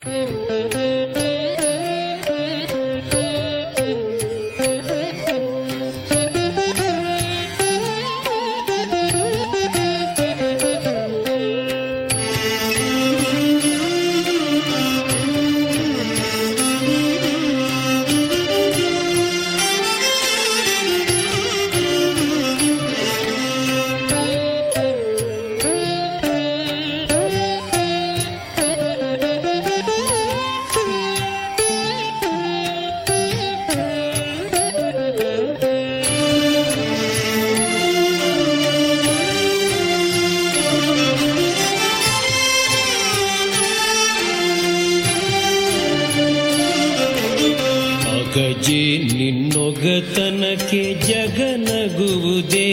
ಅಗಜೆ ನಿನ್ನೊಗತನಕ್ಕೆ ಜಗನಗುವುದೇ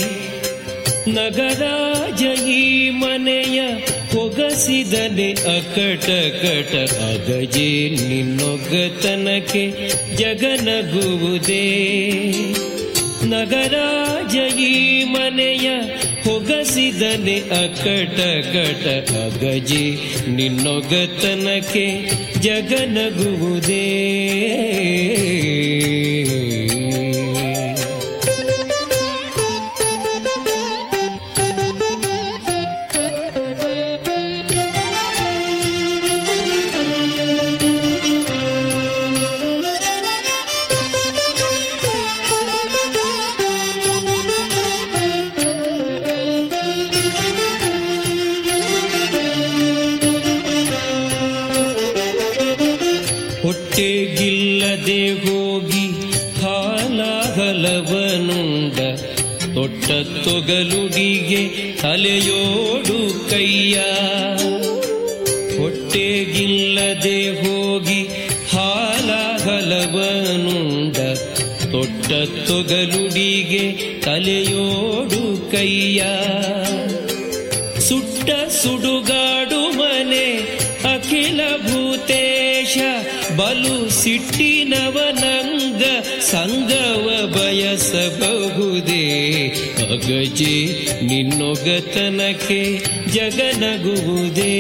ನಗರಾಜ ಈ ಮನೆಯ ಹೊಗಸಿದನೆ ಅಕಟ ಕಟ ಅಗಜೆ ನಿನ್ನೊಗತನಕ್ಕೆ ಜಗನಗುವುದೇ ನಗರಾಜ ಈ ಮನೆಯ ಹೊಗಸಿದನೆ ಅಕಟ ಕಟ ಅಗಜೆ ನಿನ್ನೊಗತನಕ್ಕೆ ಜಗನಗುವುದೇ ಹೊಟ್ಟೆಗಿಲ್ಲದೆ ಹೋಗಿ ಹಾಲಾಹಲವನುಂಡ ತೊಟ್ಟ ತೊಗಲುಡಿಗೆ ತಲೆಯೋಡು ಕೈಯ ಹೊಟ್ಟೆಗಿಲ್ಲದೆ ಹೋಗಿ ಹಾಲಾಹಲವನುಂಡ ತೊಟ್ಟ ತೊಗಲುಡಿಗೆ ತಲೆಯೋಡು ಕೈಯ ಸುಟ್ಟ ಸುಡುಗಾಡು ಮನೆ ಅಖಿಲ ಭೂತೇಶ ಬಲು ಸಿಟ್ಟಿನವನಂಗ ಸಂಗವ ಬಯಸಬಹುದೇ ಅಗಜೆ ನಿನ್ನೊಗತನಕ್ಕೆ ಜಗನಗುವುದೇ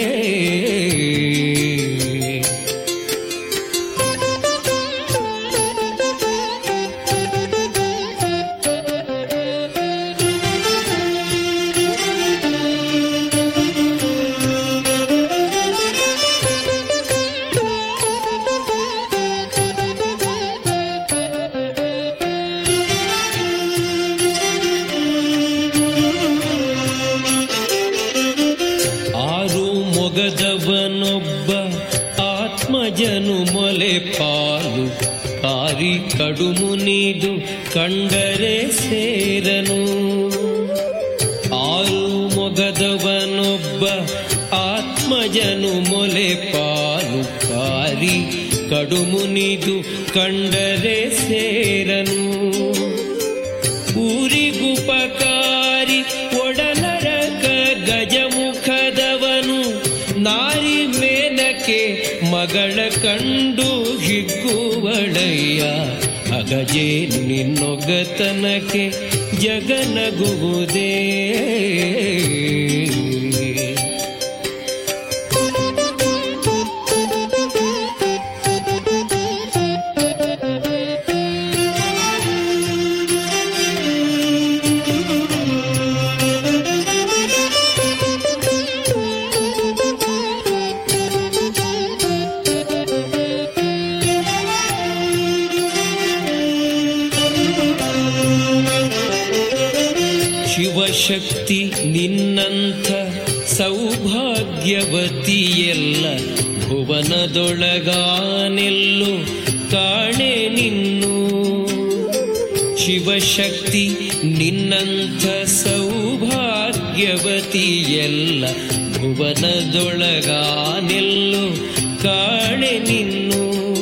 ಆರು ಮೊಗದವನೊಬ್ಬ ಆತ್ಮಜನು ಮೊಲೆ ಪಾಲು ಕಾರಿ ಕಡುಮುನಿದು ಕಂಡರೆ ಸೇರನು ಆರು ಮೊಗದವನೊಬ್ಬ ಆತ್ಮಜನು ಮೊಲೆ ಪಾಲು ಕಾರಿ ಕಡುಮುನಿದು ಕಂಡರೆ ಸೇರನು ಊರಿಗುಪಕಾರಿ ಒಡಲರಕ ಗಜಮುಖದವನು ನಾರಿ ಮೇನಕ್ಕೆ ಮಗಳ ಕಂಡು ಹಿಗ್ಗುವಳಯ್ಯ ಅಗಜೆ ನಿನ್ನೊಗತನಕ್ಕೆ ಜಗನಗುವುದೇ ಶಿವಶಕ್ತಿ ನಿನ್ನಂಥ ಸೌಭಾಗ್ಯವತಿಯೆಲ್ಲ ಭುವನದೊಳಗಾನೆಲ್ಲು ಕಾಣೆ ನಿನ್ನು ಶಿವಶಕ್ತಿ ನಿನ್ನಂಥ ಸೌಭಾಗ್ಯವತಿಯೆಲ್ಲ ಭುವನದೊಳಗಾನೆಲ್ಲು ಕಾಣೆ ನಿನ್ನು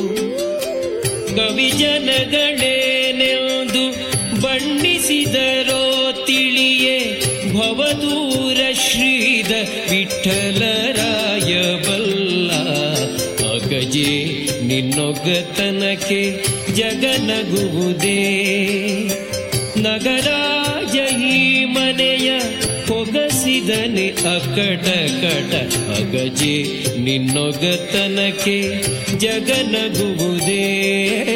ಕವಿಜನಗಣೇನೆಂದು ಬಣ್ಣಿಸಿದರೋ ತಿಳಿಯೇ ಭವದೂರ ಶ್ರೀದ ವಿಠಲರಾಯ ಬಲ್ಲ ಅಗಜೆ ನಿನ್ನೊಗತನಕ್ಕೆ ಜಗನಗುವುದೇ ನಗರಾಜ ಈ ಮನೆಯ ಹೊಗಸಿ ನಗಿಸಿದನೆ ಅಕಟ ಕಟ ಅಗಜೆ ನಿನ್ನೊಗತನಕ್ಕೆ ಜಗನಗುವುದೇ